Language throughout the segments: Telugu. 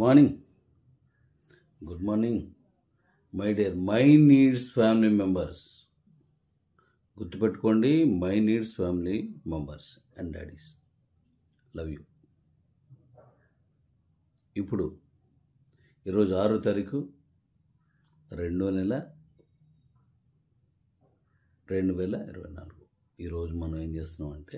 morning good morning my dear my needs family members గుర్తుపెట్టుకోండి my needs family members and daddies love you ఇప్పుడు ఈరోజు ఆరో తారీఖు రెండో నెల రెండు వేల ఇరవై నాలుగు ఈరోజు మనం ఏం చేస్తున్నాం అంటే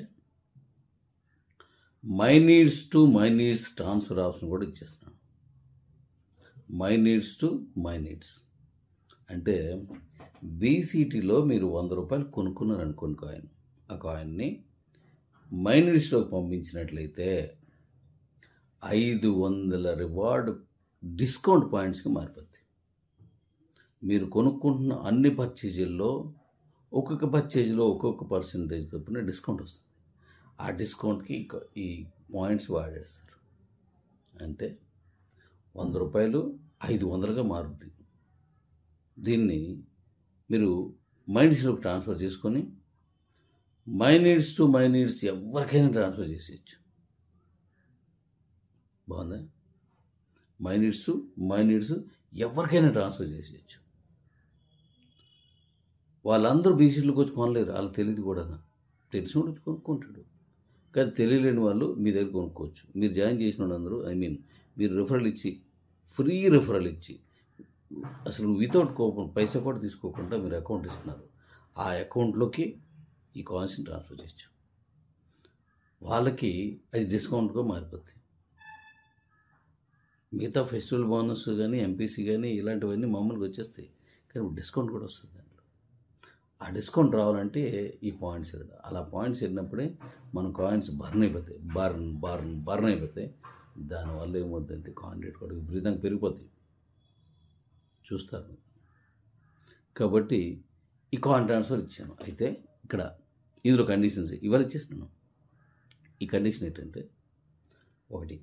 my needs to my needs transfer option కూడా ఇచ్చేస్తున్నాం my needs to my needs అంటే బీసీటీలో మీరు వంద రూపాయలు కొనుక్కున్నారు అనుకోండి కాయిన్ ఆ కాయిన్ని మై నీడ్స్లోకి పంపించినట్లయితే ఐదు వందల రివార్డ్ డిస్కౌంట్ పాయింట్స్కి మారిపోద్ది మీరు కొనుక్కుంటున్న అన్ని పర్చేజీల్లో ఒక్కొక్క పర్చేజ్లో ఒక్కొక్క పర్సంటేజ్ చొప్పున డిస్కౌంట్ వస్తుంది ఆ డిస్కౌంట్కి ఇక- ఈ పాయింట్స్ వాడేస్తారు అంటే వంద రూపాయలు ఐదు వందలుగా మారుద్ది దీన్ని మీరు మైండ్స్లోకి ట్రాన్స్ఫర్ చేసుకొని my needs to my needs ఎవరికైనా ట్రాన్స్ఫర్ చేసేయచ్చు బాగుందా my needs to my needs ఎవరికైనా ట్రాన్స్ఫర్ చేసేయచ్చు వాళ్ళందరూ బీసీలోకి వచ్చి కొనలేరు వాళ్ళకి తెలియదు కూడా తెలిసిన వచ్చి కొనుక్కుంటాడు కానీ తెలియలేని వాళ్ళు మీ దగ్గర కొనుక్కోవచ్చు మీరు జాయిన్ చేసిన వాళ్ళందరూ ఐ మీన్ మీరు రిఫరల్ ఇచ్చి ఫ్రీ రిఫరల్ ఇచ్చి అసలు వితౌట్ కోపం పైసా కూడా తీసుకోకుండా మీరు అకౌంట్ ఇస్తున్నారు ఆ అకౌంట్లోకి ఈ కాయిన్స్ని ట్రాన్స్ఫర్ చేయొచ్చు వాళ్ళకి అది డిస్కౌంట్గా మారిపోద్ది మిగతా ఫెస్టివల్ బోనస్ కానీ ఎంపీసీ కానీ ఇలాంటివన్నీ మామూలుగా వచ్చేస్తాయి కానీ ఇప్పుడు డిస్కౌంట్ కూడా వస్తుంది దాంట్లో ఆ డిస్కౌంట్ రావాలంటే ఈ పాయింట్స్ వెళ్ళాలి అలా పాయింట్స్ వెళ్ళినప్పుడే మన కాయిన్స్ బర్న్ అయిపోతాయి బర్న్ బర్న్ బర్న్ అయిపోతాయి దానివల్ల ఏమవుతుందంటే కాయిన్ రేట్ కూడా విపరీతంగా పెరిగిపోతాయి చూస్తారు కాబట్టి ఈ కాయిన్ ట్రాన్స్ఫర్ ఇచ్చాను అయితే ఇక్కడ ఇందులో కండిషన్స్ ఇవాళ ఇచ్చేస్తున్నాను ఈ కండిషన్ ఏంటంటే ఒకటి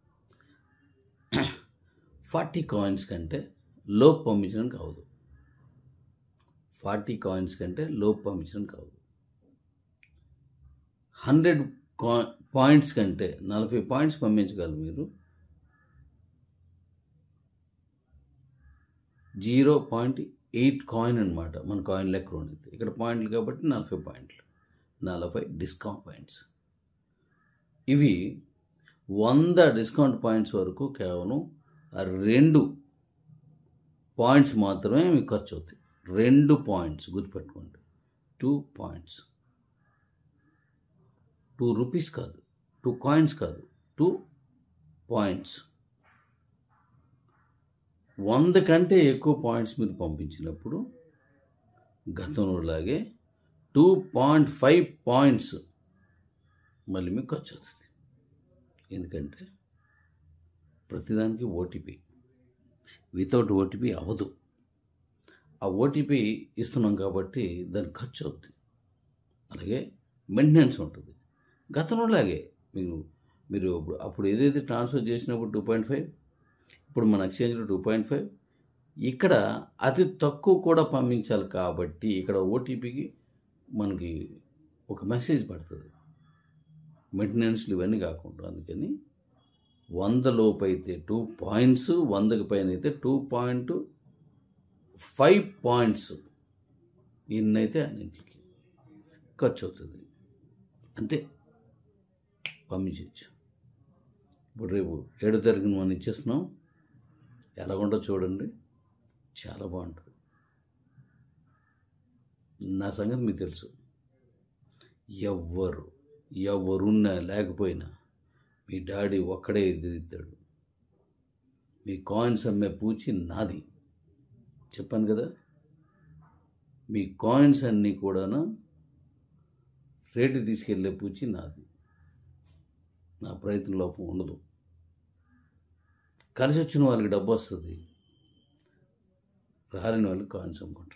ఫార్టీ కాయిన్స్ కంటే లోపు పంపించడం కావదు ఫార్టీ కాయిన్స్ కంటే లోపు పంపించడం కావదు హండ్రెడ్ పాయింట్స్ కంటే నలభై పాయింట్స్ పంపించగలరు మీరు జీరో పాయింట్ ఎయిట్ కాయిన్ అనమాట మన కాయిన్ లెక్క ఉండేది ఇక్కడ పాయింట్లు కాబట్టి నలభై పాయింట్లు నలభై డిస్కౌంట్ పాయింట్స్ ఇవి వంద డిస్కౌంట్ పాయింట్స్ వరకు కేవలం ఆ రెండు పాయింట్స్ మాత్రమే మీకు ఖర్చు అవుతాయి రెండు పాయింట్స్ గుర్తుపెట్టుకోండి టూ పాయింట్స్ టూ రూపీస్ కాదు టూ కాయిన్స్ కాదు టూ పాయింట్స్ వంద కంటే ఎక్కువ పాయింట్స్ మీరు పంపించినప్పుడు గతంలోలాగే టూ పాయింట్ ఫైవ్ పాయింట్స్ మళ్ళీ మీకు ఖర్చు అవుతుంది ఎందుకంటే ప్రతిదానికి ఓటీపీ వితౌట్ ఓటీపీ అవ్వదు ఆ ఓటీపీ ఇస్తున్నాం కాబట్టి దానికి ఖర్చు అవుతుంది అలాగే మెయింటెనెన్స్ ఉంటుంది గతంలోలాగే మీరు మీరు అప్పుడు అప్పుడు ఏదైతే ట్రాన్స్ఫర్ చేసినప్పుడు టూ పాయింట్ ఫైవ్ ఇప్పుడు మన ఎక్స్చేంజ్లో టూ పాయింట్ ఫైవ్ ఇక్కడ అతి తక్కువ కూడా పంపించాలి కాబట్టి ఇక్కడ ఓటీపీకి మనకి ఒక మెసేజ్ పడుతుంది మెయింటెనెన్స్లు ఇవన్నీ కాకుండా అందుకని వంద లోపు అయితే టూ పాయింట్స్ వందకి పైన అయితే టూ పాయింట్ ఫైవ్ పాయింట్స్ ఎన్నైతే అన్నింటికి ఖర్చు అవుతుంది అంతే పంపించవచ్చు ఇప్పుడు రేపు ఏడో తారీఖున మనం ఇచ్చేస్తున్నాం ఎలాగుంటో చూడండి చాలా బాగుంటుంది నా సంగతి మీకు తెలుసు ఎవ్వరు ఎవరున్నా లేకపోయినా మీ డాడీ ఒక్కడే ఎదురుతాడు మీ కాయిన్స్ అమ్మే పూచి నాది చెప్పాను కదా మీ కాయిన్స్ అన్నీ కూడాను రేటు తీసుకెళ్ళే పూచి నాది నా ప్రయత్న లోపం ఉండదు కలిసి వచ్చిన వాళ్ళకి డబ్బు వస్తుంది రాలేని వాళ్ళకి కాయిన్స్ అమ్ముకుంటారు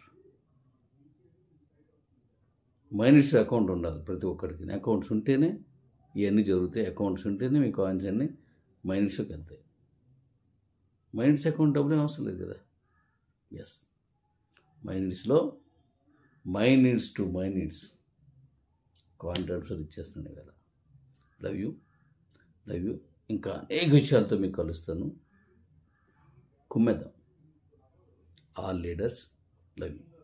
మైనస్ అకౌంట్ ఉండాలి ప్రతి ఒక్కరికి అకౌంట్స్ ఉంటేనే ఇవన్నీ జరుగుతాయి అకౌంట్స్ ఉంటేనే మీ కాయిన్స్ అన్నీ మైనస్లోకి వెళ్తాయి మైనస్ అకౌంట్ డబ్బులు అవసరం లేదు కదా ఎస్ మై నీడ్స్లో my needs to my needs coin transfer ఇచ్చేస్తున్నాను కదా లవ్ యూ లవ్ యూ ఇంకా అనేక విషయాలతో మీకు కలుస్తాను కుమ్మేద్దాం ఆల్ లీడర్స్ లవ్ యూ